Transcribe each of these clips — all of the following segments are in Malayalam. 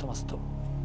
കൃഷ്ണാർപ്പണമസ്തു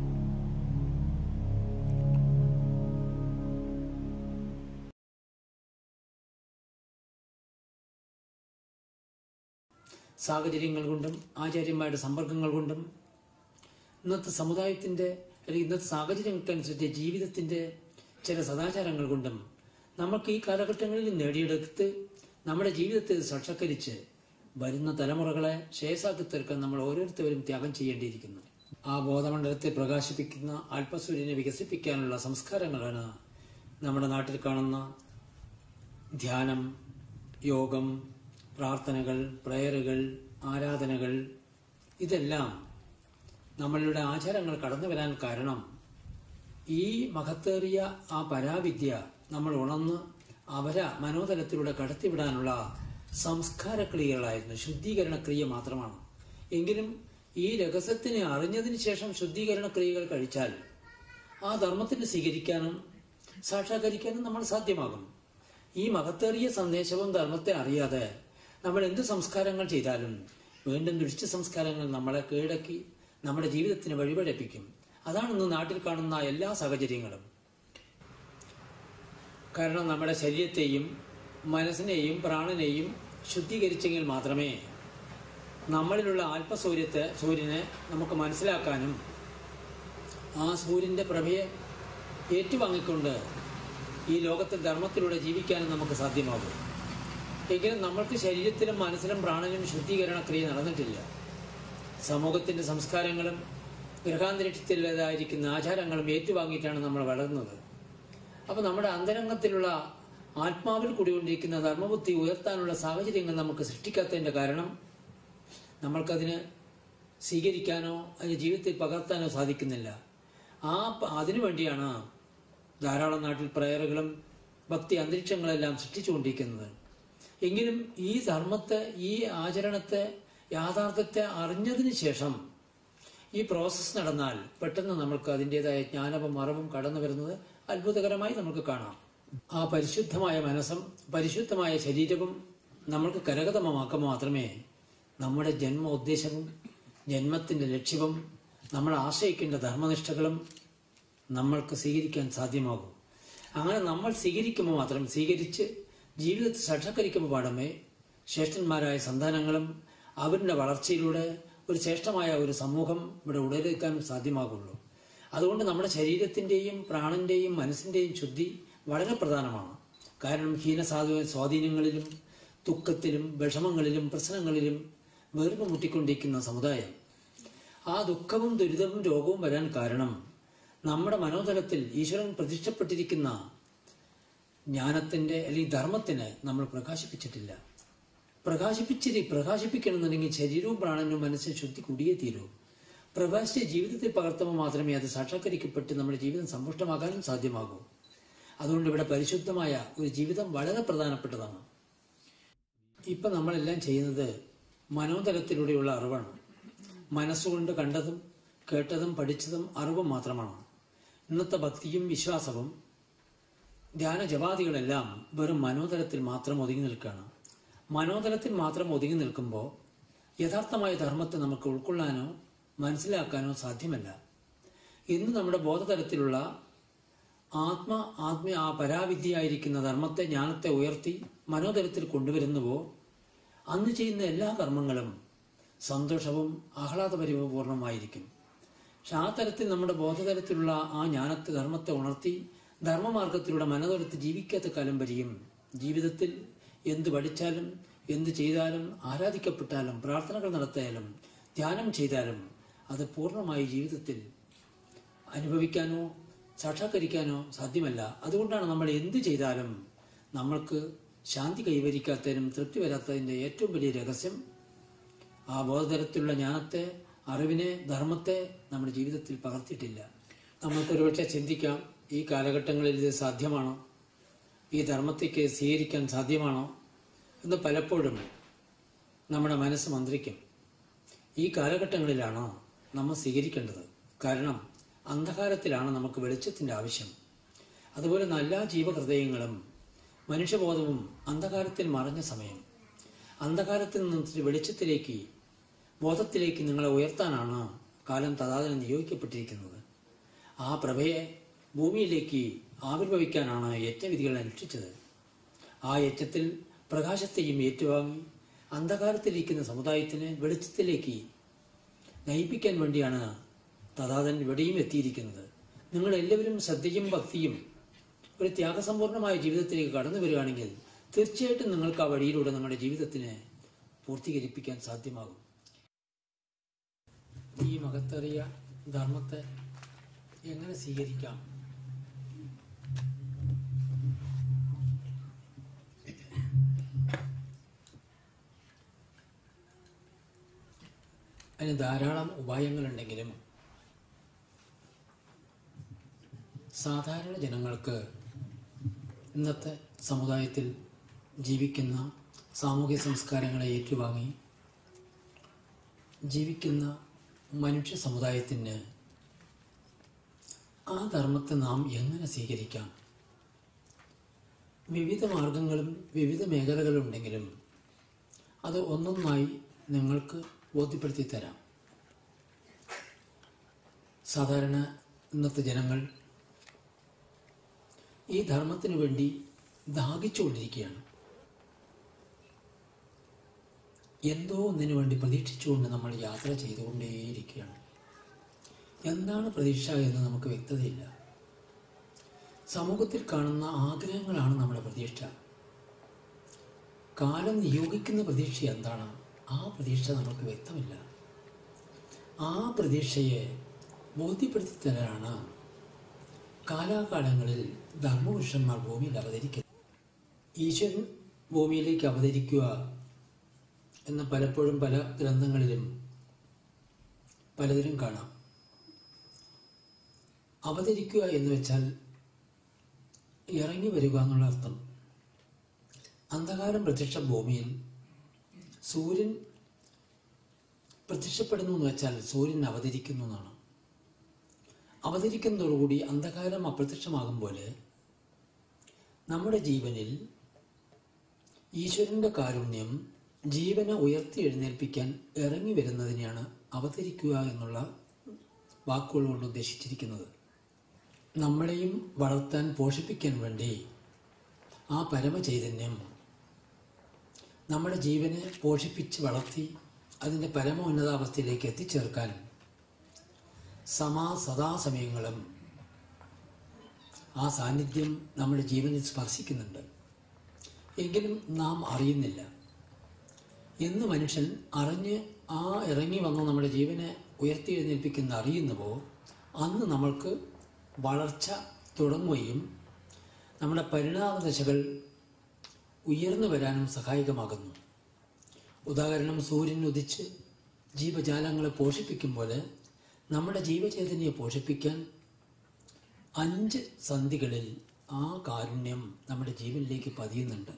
സാഹചര്യങ്ങൾ കൊണ്ടും ആചാര്യന്മാരുടെ സമ്പർക്കങ്ങൾ കൊണ്ടും ഇന്നത്തെ സമുദായത്തിന്റെ അല്ലെങ്കിൽ ഇന്നത്തെ സാഹചര്യങ്ങൾക്കനുസരിച്ച് ജീവിതത്തിന്റെ ചില സദാചാരങ്ങൾ കൊണ്ടും നമുക്ക് ഈ കാലഘട്ടങ്ങളിൽ നേടിയെടുത്ത് നമ്മുടെ ജീവിതത്തെ സാക്ഷാത്കരിച്ച് വരുന്ന തലമുറകളെ ശേഷാക്കി തീർക്കാൻ നമ്മൾ ഓരോരുത്തരും ത്യാഗം ചെയ്യേണ്ടിയിരിക്കുന്നു ആ ബോധമണ്ഡലത്തെ പ്രകാശിപ്പിക്കുന്ന ആത്മസൂര്യനെ വികസിപ്പിക്കാനുള്ള സംസ്കാരങ്ങളാണ് നമ്മുടെ നാട്ടിൽ കാണുന്ന ധ്യാനം യോഗം പ്രാർത്ഥനകൾ പ്രയറുകൾ ആരാധനകൾ ഇതെല്ലാം നമ്മളുടെ ആചാരങ്ങൾ കടന്നു വരാൻ കാരണം ഈ മഹത്തേറിയ ആ പരാവിദ്യ നമ്മൾ ഉണർന്ന് അവരെ മനോതലത്തിലൂടെ കടത്തിവിടാനുള്ള സംസ്കാര ക്രിയകളായിരുന്നു ശുദ്ധീകരണ ക്രിയ മാത്രമാണ് എങ്കിലും ഈ രഹസ്യത്തിനെ അറിഞ്ഞതിന് ശേഷം ശുദ്ധീകരണ ക്രിയകൾ കഴിച്ചാൽ ആ ധർമ്മത്തിന് സ്വീകരിക്കാനും സാക്ഷാത്കരിക്കാനും നമ്മൾ സാധ്യമാകും ഈ മഹത്തേറിയ സന്ദേശവും ധർമ്മത്തെ അറിയാതെ നമ്മൾ എന്ത് സംസ്കാരങ്ങൾ ചെയ്താലും വീണ്ടും ദുഷിച്ച സംസ്കാരങ്ങൾ നമ്മളെ കീഴടക്കി നമ്മുടെ ജീവിതത്തിന് വഴിപഴപ്പിക്കും അതാണ് ഇന്ന് നാട്ടിൽ കാണുന്ന എല്ലാ സാഹചര്യങ്ങളും കാരണം നമ്മുടെ ശരീരത്തെയും മനസ്സിനെയും പ്രാണനെയും ശുദ്ധീകരിച്ചെങ്കിൽ മാത്രമേ നമ്മളിലുള്ള ആത്മസൂര്യത്തെ സൂര്യനെ നമുക്ക് മനസ്സിലാക്കാനും ആ സൂര്യന്റെ പ്രഭയെ ഏറ്റുവാങ്ങിക്കൊണ്ട് ഈ ലോകത്തിൽ ധർമ്മത്തിലൂടെ ജീവിക്കാനും നമുക്ക് സാധ്യമാകും എങ്കിലും നമ്മൾക്ക് ശരീരത്തിലും മനസ്സിലും പ്രാണനും ശുദ്ധീകരണ ക്രിയ നടന്നിട്ടില്ല സമൂഹത്തിന്റെ സംസ്കാരങ്ങളും ഗൃഹാന്തരീക്ഷത്തിലേതായിരിക്കുന്ന ആചാരങ്ങളും ഏറ്റുവാങ്ങിയിട്ടാണ് നമ്മൾ വളർന്നത് അപ്പൊ നമ്മുടെ അന്തരംഗത്തിലുള്ള ആത്മാവിൽ കൂടിക്കൊണ്ടിരിക്കുന്ന ധർമ്മബുദ്ധി ഉയർത്താനുള്ള സാഹചര്യങ്ങൾ നമുക്ക് സൃഷ്ടിക്കാത്തതിന്റെ കാരണം നമ്മൾക്കതിന് സ്വീകരിക്കാനോ അതിന് ജീവിതത്തിൽ പകർത്താനോ സാധിക്കുന്നില്ല ആ പ- അതിനു വേണ്ടിയാണ് ധാരാളം നാട്ടിൽ പ്രയറുകളും ഭക്തി അന്തരീക്ഷങ്ങളെല്ലാം സൃഷ്ടിച്ചുകൊണ്ടിരിക്കുന്നത് എങ്കിലും ഈ ധർമ്മത്തെ ഈ ആചരണത്തെ യാഥാർത്ഥ്യത്തെ അറിഞ്ഞതിന് ശേഷം ഈ പ്രോസസ്സ് നടന്നാൽ പെട്ടെന്ന് നമുക്ക് അതിൻ്റെതായ ജ്ഞാനവും അറിവും കടന്നു വരുന്നത് അത്ഭുതകരമായി നമുക്ക് കാണാം ആ പരിശുദ്ധമായ മനസ്സും പരിശുദ്ധമായ ശരീരവും നമ്മൾക്ക് കരഗതമാക്കുക മാത്രമേ നമ്മുടെ ജന്മോദ്ദേശവും ജന്മത്തിന്റെ ലക്ഷ്യവും നമ്മൾ ആശ്രയിക്കേണ്ട ധർമ്മനിഷ്ഠകളും നമ്മൾക്ക് സ്വീകരിക്കാൻ സാധ്യമാകൂ അങ്ങനെ നമ്മൾ സ്വീകരിക്കുമ്പോൾ മാത്രം സ്വീകരിച്ച് ജീവിതത്തെ സാക്ഷാത്കരിക്കുമ്പോൾ പാടമേ ശ്രേഷ്ഠന്മാരായ സന്താനങ്ങളും അവരുടെ വളർച്ചയിലൂടെ ഒരു ശ്രേഷ്ഠമായ ഒരു സമൂഹം ഇവിടെ ഉടലെടുക്കാനും സാധ്യമാകുള്ളൂ അതുകൊണ്ട് നമ്മുടെ ശരീരത്തിന്റെയും പ്രാണന്റെയും മനസ്സിന്റെയും ശുദ്ധി വളരെ പ്രധാനമാണ് കാരണം ഹീനസാധു സ്വാധീനങ്ങളിലും ദുഃഖത്തിലും വിഷമങ്ങളിലും പ്രശ്നങ്ങളിലും വീർപ്പ് മുട്ടിക്കൊണ്ടിരിക്കുന്ന സമുദായം ആ ദുഃഖവും ദുരിതവും രോഗവും വരാൻ കാരണം നമ്മുടെ മനോതലത്തിൽ ഈശ്വരൻ പ്രതിഷ്ഠപ്പെട്ടിരിക്കുന്ന ജ്ഞാനത്തിന്റെ അല്ലെങ്കിൽ ധർമ്മത്തിന് നമ്മൾ പ്രകാശിപ്പിച്ചിട്ടില്ല പ്രകാശിപ്പിച്ചിരി പ്രകാശിപ്പിക്കണമെന്നുണ്ടെങ്കിൽ ശരീരവും പ്രാണനും മനസ്സും ശുദ്ധി കൂടിയേ തീരൂ പ്രകാശിച്ച ജീവിതത്തിൽ പകർത്തുമ്പോൾ മാത്രമേ അത് സാക്ഷാത്കരിക്കപ്പെട്ട് നമ്മുടെ ജീവിതം സമ്പുഷ്ടമാകാനും സാധ്യമാകൂ അതുകൊണ്ട് ഇവിടെ പരിശുദ്ധമായ ഒരു ജീവിതം വളരെ പ്രധാനപ്പെട്ടതാണ് ഇപ്പൊ നമ്മളെല്ലാം ചെയ്യുന്നത് മനോതലത്തിലൂടെയുള്ള അറിവാണ് മനസ്സുകൊണ്ട് കണ്ടതും കേട്ടതും പഠിച്ചതും അറിവും മാത്രമാണ് ഇന്നത്തെ ഭക്തിയും വിശ്വാസവും ധ്യാന ജപാദികളെല്ലാം വെറും മനോതലത്തിൽ മാത്രം ഒതുങ്ങി നിൽക്കുകയാണ് മനോതലത്തിൽ മാത്രം ഒതുങ്ങി നിൽക്കുമ്പോൾ യഥാർത്ഥമായ ധർമ്മത്തെ നമുക്ക് ഉൾക്കൊള്ളാനോ മനസ്സിലാക്കാനോ സാധ്യമല്ല ഇന്ന് നമ്മുടെ ബോധതലത്തിലുള്ള ആത്മ ആത്മീയ ആ പരാവിദ്യയായിരിക്കുന്ന ധർമ്മത്തെ ജ്ഞാനത്തെ ഉയർത്തി മനോതലത്തിൽ കൊണ്ടുവരുന്നുവോ അന്ന് ചെയ്യുന്ന എല്ലാ കർമ്മങ്ങളും സന്തോഷവും ആഹ്ലാദപരിപൂർണമായിരിക്കും പക്ഷെ ആ തരത്തിൽ നമ്മുടെ ബോധതലത്തിലുള്ള ആ ജ്ഞാനത്തെ ധർമ്മത്തെ ഉണർത്തി ധർമ്മമാർഗത്തിലൂടെ മനോതലത്ത് ജീവിക്കാത്ത കാലം വരെയും ജീവിതത്തിൽ എന്ത് പഠിച്ചാലും എന്ത് ചെയ്താലും ആരാധിക്കപ്പെട്ടാലും പ്രാർത്ഥനകൾ നടത്തിയാലും ധ്യാനം ചെയ്താലും അത് പൂർണ്ണമായി ജീവിതത്തിൽ അനുഭവിക്കാനോ സാക്ഷാത്കരിക്കാനോ സാധ്യമല്ല അതുകൊണ്ടാണ് നമ്മൾ എന്ത് ചെയ്താലും നമ്മൾക്ക് ശാന്തി കൈവരിക്കാത്തതിനും തൃപ്തി വരാത്തതിന്റെ ഏറ്റവും വലിയ രഹസ്യം ആ ബോധതരത്തിലുള്ള ജ്ഞാനത്തെ അറിവിനെ ധർമ്മത്തെ നമ്മുടെ ജീവിതത്തിൽ പകർത്തിയിട്ടില്ല നമുക്ക് ഒരുപക്ഷെ ചിന്തിക്കാം ഈ കാലഘട്ടങ്ങളിൽ ഇത് സാധ്യമാണോ ഈ ധർമ്മത്തേക്ക് സ്വീകരിക്കാൻ സാധ്യമാണോ എന്ന് പലപ്പോഴും നമ്മുടെ മനസ്സ് മന്ത്രിക്കും ഈ കാലഘട്ടങ്ങളിലാണോ നമ്മൾ സ്വീകരിക്കേണ്ടത് കാരണം അന്ധകാരത്തിലാണ് നമുക്ക് വെളിച്ചത്തിന്റെ ആവശ്യം അതുപോലെ നല്ല ജീവഹൃദയങ്ങളും മനുഷ്യബോധവും അന്ധകാരത്തിൽ മറഞ്ഞ സമയം അന്ധകാരത്തിൽ നിന്ന് വെളിച്ചത്തിലേക്ക് ബോധത്തിലേക്ക് നിങ്ങളെ ഉയർത്താനാണ് കാലം തഥാതന നിയോഗിക്കപ്പെട്ടിരിക്കുന്നത് ആ പ്രഭയെ ഭൂമിയിലേക്ക് ആവിർഭവിക്കാനാണ് യജ്ഞവിധികൾ അനുഷ്ഠിച്ചത് ആ യജ്ഞത്തിൽ പ്രകാശത്തെയും ഏറ്റുവാങ്ങി അന്ധകാരത്തിലിരിക്കുന്ന സമുദായത്തിന് വെളിച്ചത്തിലേക്ക് നയിപ്പിക്കാൻ വേണ്ടിയാണ് തഥാതൻ ഇവിടെയും എത്തിയിരിക്കുന്നത് നിങ്ങൾ എല്ലാവരും ശ്രദ്ധയും ഭക്തിയും ഒരു ത്യാഗസമ്പൂർണമായ ജീവിതത്തിലേക്ക് കടന്നു വരികയാണെങ്കിൽ തീർച്ചയായിട്ടും നിങ്ങൾക്ക് ആ വഴിയിലൂടെ നിങ്ങളുടെ ജീവിതത്തിന് പൂർത്തീകരിപ്പിക്കാൻ സാധ്യമാകും ഈ മഹത്തേറിയ ധർമ്മത്തെ എങ്ങനെ സ്വീകരിക്കാം അതിന് ധാരാളം ഉപായങ്ങളുണ്ടെങ്കിലും സാധാരണ ജനങ്ങൾക്ക് ഇന്നത്തെ സമുദായത്തിൽ ജീവിക്കുന്ന സാമൂഹ്യ സംസ്കാരങ്ങളെ ഏറ്റുവാങ്ങി ജീവിക്കുന്ന മനുഷ്യ സമുദായത്തിന് ആ ധർമ്മത്തെ നാം എങ്ങനെ സ്വീകരിക്കാം വിവിധ മാർഗങ്ങളും വിവിധ മേഖലകളും ഉണ്ടെങ്കിലും അത് ഒന്നൊന്നായി നിങ്ങൾക്ക് ബോധ്യപ്പെടുത്തി തരാം സാധാരണ ഇന്നത്തെ ജനങ്ങൾ ഈ ധർമ്മത്തിനു വേണ്ടി ദാഹിച്ചുകൊണ്ടിരിക്കുകയാണ് എന്തോ ഒന്നിനു വേണ്ടി പ്രതീക്ഷിച്ചുകൊണ്ട് നമ്മൾ യാത്ര ചെയ്തുകൊണ്ടേയിരിക്കുകയാണ് എന്താണ് പ്രതീക്ഷ എന്ന് നമുക്ക് വ്യക്തതയില്ല സമൂഹത്തിൽ കാണുന്ന ആഗ്രഹങ്ങളാണ് നമ്മുടെ പ്രതീക്ഷ കാലം നിയോഗിക്കുന്ന പ്രതീക്ഷ എന്താണ് ആ പ്രതീക്ഷ നമുക്ക് വ്യക്തമില്ല ആ പ്രതീക്ഷയെ ബോധ്യപ്പെടുത്തി തരാനാണ് കാലാകാലങ്ങളിൽ ധർമ്മപുരുഷന്മാർ ഭൂമിയിൽ അവതരിക്കുന്നത് ഈശ്വരൻ ഭൂമിയിലേക്ക് അവതരിക്കുക എന്ന് പലപ്പോഴും പല ഗ്രന്ഥങ്ങളിലും പലതിലും കാണാം അവതരിക്കുക എന്ന് വെച്ചാൽ ഇറങ്ങി വരിക എന്നുള്ള അർത്ഥം അന്ധകാരം പ്രത്യക്ഷ ഭൂമിയിൽ സൂര്യൻ പ്രത്യക്ഷപ്പെടുന്നു എന്ന് വെച്ചാൽ സൂര്യൻ അവതരിക്കുന്നു എന്നാണ് അവതരിക്കുന്നതോടുകൂടി അന്ധകാരം അപ്രത്യക്ഷമാകും പോലെ നമ്മുടെ ജീവനിൽ ഈശ്വരന്റെ കാരുണ്യം ജീവനെ ഉയർത്തി എഴുന്നേൽപ്പിക്കാൻ ഇറങ്ങി വരുന്നതിനെയാണ് അവതരിക്കുക എന്നുള്ള വാക്കുകൾ കൊണ്ട് ഉദ്ദേശിച്ചിരിക്കുന്നത് നമ്മളെയും വളർത്താൻ പോഷിപ്പിക്കാൻ വേണ്ടി ആ പരമചൈതന്യം നമ്മുടെ ജീവനെ പോഷിപ്പിച്ച് വളർത്തി അതിൻ്റെ പരമോന്നതാവസ്ഥയിലേക്ക് എത്തിച്ചേർക്കാൻ സമാ സദാസമയങ്ങളും ആ സാന്നിധ്യം നമ്മുടെ ജീവനിൽ സ്പർശിക്കുന്നുണ്ട് എങ്കിലും നാം അറിയുന്നില്ല എന്ന് മനുഷ്യൻ അറിഞ്ഞ് ആ ഇറങ്ങി വന്ന നമ്മുടെ ജീവനെ ഉയർത്തി എഴുന്നേൽപ്പിക്കുന്ന അറിയുന്നുവോ അന്ന് നമ്മൾക്ക് വളർച്ച തുടങ്ങുകയും നമ്മുടെ പരിണാമദശകൾ ഉയർന്നു വരാനും സഹായകമാകുന്നു ഉദാഹരണം സൂര്യൻ ഉദിച്ച് ജീവജാലങ്ങളെ പോഷിപ്പിക്കും പോലെ നമ്മുടെ ജീവചൈതന്യെ പോഷിപ്പിക്കാൻ അഞ്ച് സന്ധികളിൽ ആ കാരുണ്യം നമ്മുടെ ജീവനിലേക്ക് പതിയുന്നുണ്ട്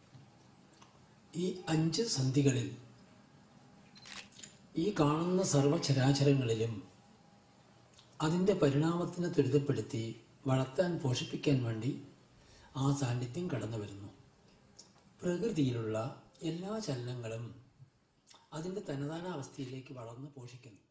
ഈ അഞ്ച് സന്ധികളിൽ ഈ കാണുന്ന സർവചരാചരങ്ങളിലും അതിൻ്റെ പരിണാമത്തിനെ ത്വരിതപ്പെടുത്തി വളർത്താൻ പോഷിപ്പിക്കാൻ വേണ്ടി ആ സാന്നിധ്യം കടന്നു വരുന്നു പ്രകൃതിയിലുള്ള എല്ലാ ചലനങ്ങളും അതിൻ്റെ തനതാനാവസ്ഥയിലേക്ക് വളർന്ന് പോഷിക്കുന്നു